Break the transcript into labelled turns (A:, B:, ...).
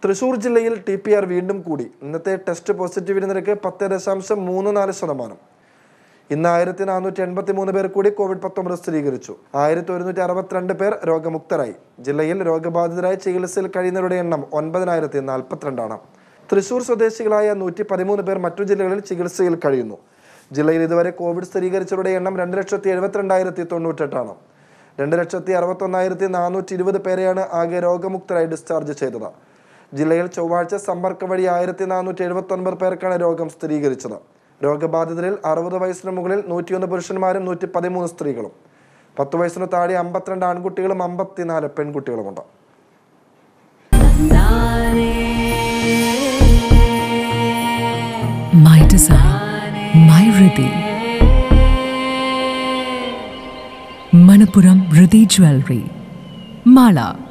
A: തൃശൂർ ജില്ലയിൽ T P R വീണ്ടും കൂടി ഇന്നത്തെ ടെസ്റ്റ് പോസിറ്റിവിറ്റി നിരക്ക് പത്ത് ദശാംശം മൂന്ന് നാല് ശതമാനം ഇന്ന് ആയിരത്തി നാനൂറ്റി എൺപത്തി മൂന്ന് പേർ കൂടി കോവിഡ് പത്തൊമ്പത് സ്ഥിരീകരിച്ചു ആയിരത്തി ഒരുന്നൂറ്റി അറുപത്തിരണ്ട് പേർ രോഗമുക്തരായി ജില്ലയിൽ രോഗബാധിതരായി ചികിത്സയിൽ കഴിയുന്നവരുടെ എണ്ണം ഒൻപതിനായിരത്തി നാൽപ്പത്തിരണ്ടാണ് തൃശൂർ സ്വദേശികളായ നൂറ്റി പതിമൂന്ന് പേർ മറ്റു ജില്ലകളിൽ ചികിത്സയിൽ കഴിയുന്നു ജില്ലയിൽ ഇതുവരെ കോവിഡ് സ്ഥിരീകരിച്ചവരുടെ എണ്ണം രണ്ട് ലക്ഷത്തി എഴുപത്തിരണ്ടായിരത്തി തൊണ്ണൂറ്റെട്ടാണ് രണ്ട് ലക്ഷത്തി അറുപത്തൊന്നായിരത്തി നാനൂറ്റി ഇരുപത് പേരെയാണ് ആകെ രോഗമുക്തരായി ഡിസ്ചാർജ് ചെയ്തത് ജില്ലയിൽ ചൊവ്വാഴ്ച സമ്പർക്കം വഴി ആയിരത്തി നാനൂറ്റി എഴുപത്തി ഒൻപത് പേർക്കാണ് രോഗം സ്ഥിരീകരിച്ചത് രോഗബാധിതരിൽ അറുപത് വയസ്സിന് മുകളിൽ നൂറ്റിയൊന്ന് പുരുഷന്മാരും നൂറ്റി പതിമൂന്ന് സ്ത്രീകളും പത്ത് വയസ്സിന് താഴെ അമ്പത്തിരണ്ട് ആൺകുട്ടികളും അമ്പത്തിനാല് പെൺകുട്ടികളുമുണ്ട്
B: My design, my Riddhi. Manapuram Riddhi Jewelry. Mala.